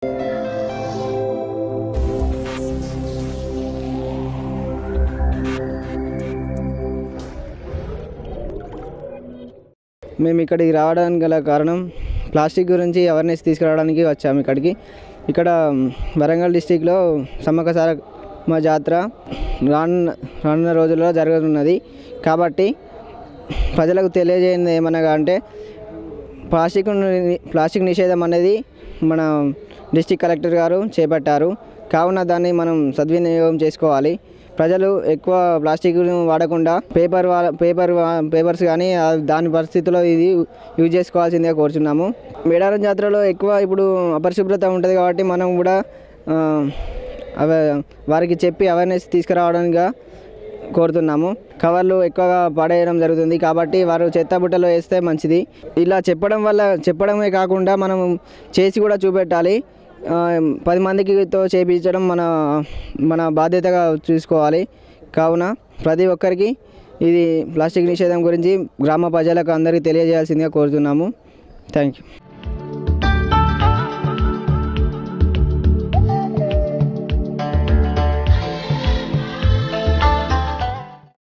మేము ఇక్కడికి రావడానికి గల కారణం ప్లాస్టిక్ గురించి అవేర్నెస్ తీసుకురావడానికి వచ్చాము ఇక్కడికి ఇక్కడ వరంగల్ డిస్టిక్లో సమ్మక్క సారమ్మ జాతర రానున్న రానున్న రోజుల్లో జరగనున్నది కాబట్టి ప్రజలకు తెలియజేయంది ఏమనగా అంటే ప్లాస్టిక్ ని- ప్లాస్టిక్ నిషేధం అనేది మన డిస్టిక్ కలెక్టర్ గారు చేపట్టారు కావున దాన్ని మనం సద్వినియోగం చేసుకోవాలి ప్రజలు ఎక్కువ ప్లాస్టిక్ వాడకుండా పేపర్ వా పేపర్ వా- పేపర్స్ కానీ ఆ దాని పరిస్థితిలో ఇది యూజ్ చేసుకోవాల్సిందిగా కోరుచున్నాము మేడారం జాతరలో ఎక్కువ ఇప్పుడు అపరిశుభ్రత ఉంటుంది కాబట్టి మనం కూడా ఆ, అవ వారికి చెప్పి అవేర్నెస్ తీసుకురావడానికి కోరుతున్నాము కవర్లు ఎక్కువగా పడేయడం జరుగుతుంది కాబట్టి వారు చెత్త బుట్టలో వేస్తే మంచిది ఇలా చెప్పడం వల్ల చెప్పడమే కాకుండా మనం చేసి కూడా చూపెట్టాలి ఆ, పది మందికితో చేపించడం మన మన బాధ్యతగా చూసుకోవాలి కావున ప్రతి ఒక్కరికి ఇది ప్లాస్టిక్ నిషేధం గురించి గ్రామ ప్రజలకు అందరికీ తెలియజేయాల్సిందిగా కోరుతున్నాము థ్యాంక్ యూ